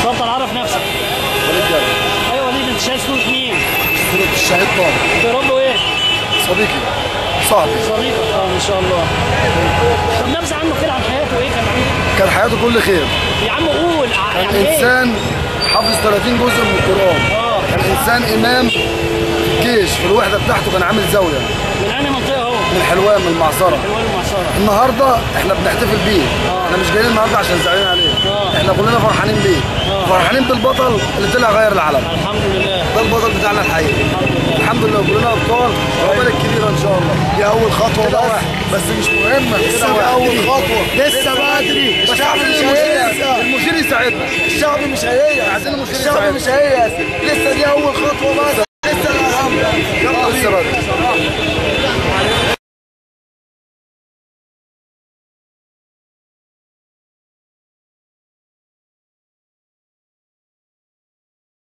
اتفضل عرف نفسك ورجاله ايوه وليد انت شايل صوره مين؟ صورة الشهيد طارق تقول له ايه؟ صديقي صاحبي صديقك اه ما شاء الله طب نبذه عنه كده عن حياته ايه كان عامل ايه؟ كان حياته كل خير يا عم قول ع- كان يعني ايه؟ انسان حافظ 30 جزء من القران اه كان انسان امام في الجيش في الوحده بتاعته كان عامل زاويه من انهي منطقه هو؟ من حلوان من المعصره حلوان المعصره النهارده احنا بنحتفل بيه آه. احنا مش جايين النهارده عشان زعلانين عليه آه. احنا كلنا فرحانين بيه آه. فرحانين بالبطل اللي طلع غير العالم الحمد لله ده البطل بتاعنا الحقيقي الحمد لله كلنا ابطال وعقبال الكبيره ان شاء الله دي اول خطوه كده بس واحد. بس مش مهمه لسه كده واحد. أول خطوة. لسه بدري. بس الشعب عايزين مش المشير- هييأس. المشير يساعدنا الشعب مش هييأس عايزين المشير الشعب يساعدنا. مش هييأس لسه دي اول خطوه بس لسه الاهم يلا لسه بينا بدري